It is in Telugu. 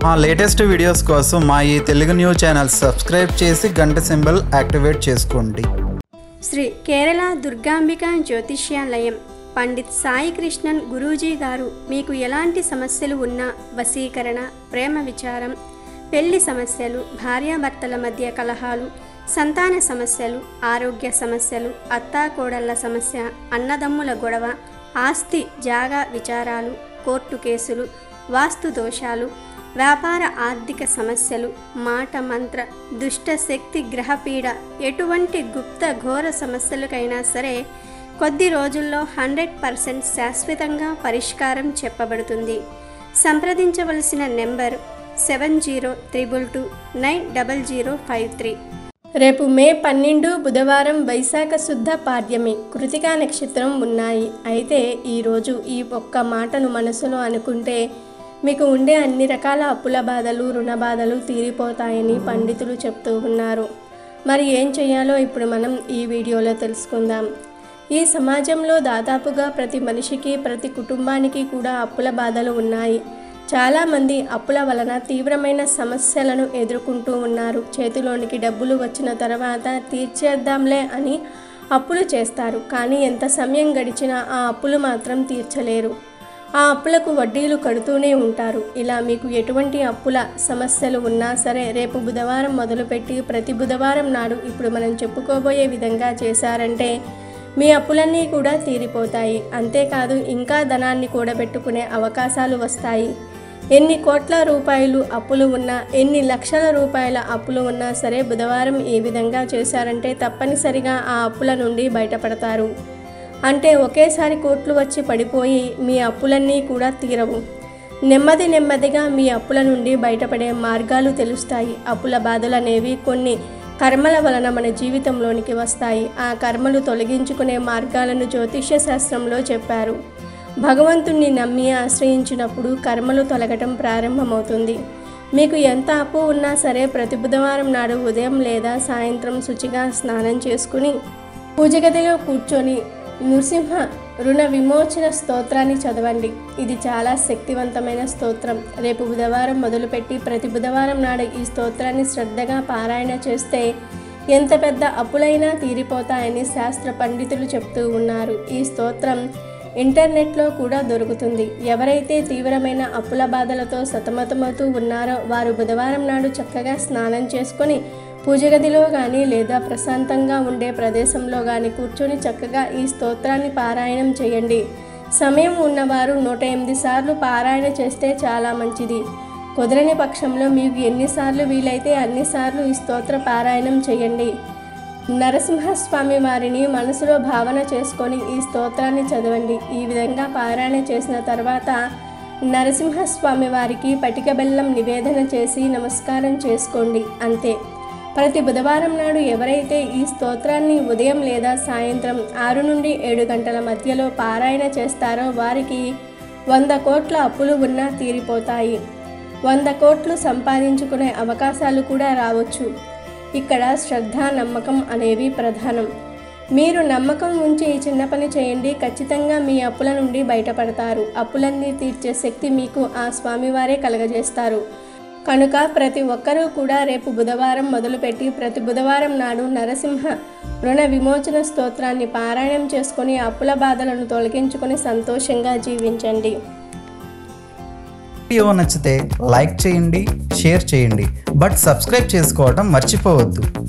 మా లేటెస్ట్ వీడియోస్ కోసం మా ఈ తెలుగు న్యూస్ ఛానల్ సబ్స్క్రైబ్ చేసి గంట సింబల్ యాక్టివేట్ చేసుకోండి శ్రీ కేరళ దుర్గాంబిక జ్యోతిష్యాలయం పండిత్ సాయి కృష్ణన్ గురూజీ గారు మీకు ఎలాంటి సమస్యలు ఉన్నా వశీకరణ ప్రేమ విచారం పెళ్లి సమస్యలు భార్యాభర్తల మధ్య కలహాలు సంతాన సమస్యలు ఆరోగ్య సమస్యలు అత్తాకోడళ్ల సమస్య అన్నదమ్ముల గొడవ ఆస్తి జాగా విచారాలు కోర్టు కేసులు వాస్తు దోషాలు వ్యాపార ఆర్థిక సమస్యలు మాట మంత్ర దుష్ట శక్తి గ్రహపీడ ఎటువంటి గుప్త ఘోర సమస్యలకైనా సరే కొద్ది రోజుల్లో హండ్రెడ్ పర్సెంట్ శాశ్వతంగా పరిష్కారం చెప్పబడుతుంది సంప్రదించవలసిన number seven zero triple two nine double zero five three రేపు మే పన్నెండు బుధవారం వైశాఖ శుద్ధ పాడ్యమి కృతికా నక్షత్రం ఉన్నాయి అయితే ఈరోజు ఈ ఒక్క మాటను మనసులో అనుకుంటే మీకు ఉండే అన్ని రకాల అప్పుల బాధలు రుణ బాధలు తీరిపోతాయని పండితులు చెప్తూ ఉన్నారు మరి ఏం చేయాలో ఇప్పుడు మనం ఈ వీడియోలో తెలుసుకుందాం ఈ సమాజంలో దాదాపుగా ప్రతి మనిషికి ప్రతి కుటుంబానికి కూడా అప్పుల బాధలు ఉన్నాయి చాలామంది అప్పుల వలన తీవ్రమైన సమస్యలను ఎదుర్కొంటూ ఉన్నారు చేతిలోనికి డబ్బులు వచ్చిన తర్వాత తీర్చేద్దాంలే అని అప్పులు చేస్తారు కానీ ఎంత సమయం గడిచినా ఆ అప్పులు మాత్రం తీర్చలేరు ఆ అప్పులకు వడ్డీలు కడుతూనే ఉంటారు ఇలా మీకు ఎటువంటి అప్పుల సమస్యలు ఉన్నా సరే రేపు బుధవారం మొదలుపెట్టి ప్రతి బుధవారం నాడు ఇప్పుడు మనం చెప్పుకోబోయే విధంగా చేశారంటే మీ అప్పులన్నీ కూడా తీరిపోతాయి అంతేకాదు ఇంకా ధనాన్ని కూడబెట్టుకునే అవకాశాలు వస్తాయి ఎన్ని కోట్ల రూపాయలు అప్పులు ఉన్నా ఎన్ని లక్షల రూపాయల అప్పులు ఉన్నా సరే బుధవారం ఈ విధంగా చేశారంటే తప్పనిసరిగా ఆ అప్పుల నుండి బయటపడతారు అంటే ఒకేసారి కోట్లు వచ్చి పడిపోయి మీ అప్పులన్నీ కూడా తీరవు నెమ్మది నెమ్మదిగా మీ అప్పుల నుండి బయటపడే మార్గాలు తెలుస్తాయి అప్పుల బాధలు అనేవి కొన్ని కర్మల వలన మన జీవితంలోనికి వస్తాయి ఆ కర్మలు తొలగించుకునే మార్గాలను జ్యోతిష్య శాస్త్రంలో చెప్పారు భగవంతుణ్ణి నమ్మి ఆశ్రయించినప్పుడు కర్మలు తొలగటం ప్రారంభమవుతుంది మీకు ఎంత అప్పు ఉన్నా సరే ప్రతి బుధవారం నాడు ఉదయం లేదా సాయంత్రం శుచిగా స్నానం చేసుకుని పూజ గదిలో కూర్చొని నృసింహ రుణ విమోచన స్తోత్రాన్ని చదవండి ఇది చాలా శక్తివంతమైన స్తోత్రం రేపు బుధవారం మొదలుపెట్టి ప్రతి బుధవారం నాడు ఈ స్తోత్రాన్ని శ్రద్ధగా పారాయణ చేస్తే ఎంత పెద్ద అప్పులైనా తీరిపోతాయని శాస్త్ర పండితులు చెప్తూ ఉన్నారు ఈ స్తోత్రం ఇంటర్నెట్లో కూడా దొరుకుతుంది ఎవరైతే తీవ్రమైన అప్పుల బాధలతో సతమతమవుతూ ఉన్నారో వారు బుధవారం నాడు చక్కగా స్నానం చేసుకొని పూజ గదిలో కానీ లేదా ప్రశాంతంగా ఉండే ప్రదేశంలో కానీ కూర్చొని చక్కగా ఈ స్తోత్రాన్ని పారాయణం చేయండి సమయం ఉన్నవారు నూట ఎనిమిది సార్లు పారాయణ చేస్తే చాలా మంచిది కుదరని పక్షంలో మీకు ఎన్నిసార్లు వీలైతే అన్నిసార్లు ఈ స్తోత్ర పారాయణం చేయండి నరసింహస్వామి వారిని మనసులో భావన చేసుకొని ఈ స్తోత్రాన్ని చదవండి ఈ విధంగా పారాయణ చేసిన తర్వాత నరసింహస్వామి వారికి పటిక బెల్లం నివేదన చేసి నమస్కారం చేసుకోండి అంతే ప్రతి బుధవారం నాడు ఎవరైతే ఈ స్తోత్రాన్ని ఉదయం లేదా సాయంత్రం ఆరు నుండి ఏడు గంటల మధ్యలో పారాయణ చేస్తారో వారికి వంద కోట్ల అప్పులు ఉన్నా తీరిపోతాయి వంద కోట్లు సంపాదించుకునే అవకాశాలు కూడా రావచ్చు ఇక్కడ శ్రద్ధ నమ్మకం అనేవి ప్రధానం మీరు నమ్మకం ఉంచి ఈ చిన్న పని చేయండి ఖచ్చితంగా మీ అప్పుల నుండి బయటపడతారు అప్పులన్నీ తీర్చే శక్తి మీకు ఆ స్వామివారే కలగజేస్తారు కనుక ప్రతి ఒక్కరూ కూడా రేపు బుధవారం మొదలుపెట్టి ప్రతి బుధవారం నాడు నరసింహ రుణ విమోచన స్తోత్రాన్ని పారాయణం చేసుకొని అప్పుల బాధలను తొలగించుకొని సంతోషంగా జీవించండి వీడియో నచ్చితే లైక్ చేయండి షేర్ చేయండి బట్ సబ్స్క్రైబ్ చేసుకోవడం మర్చిపోవద్దు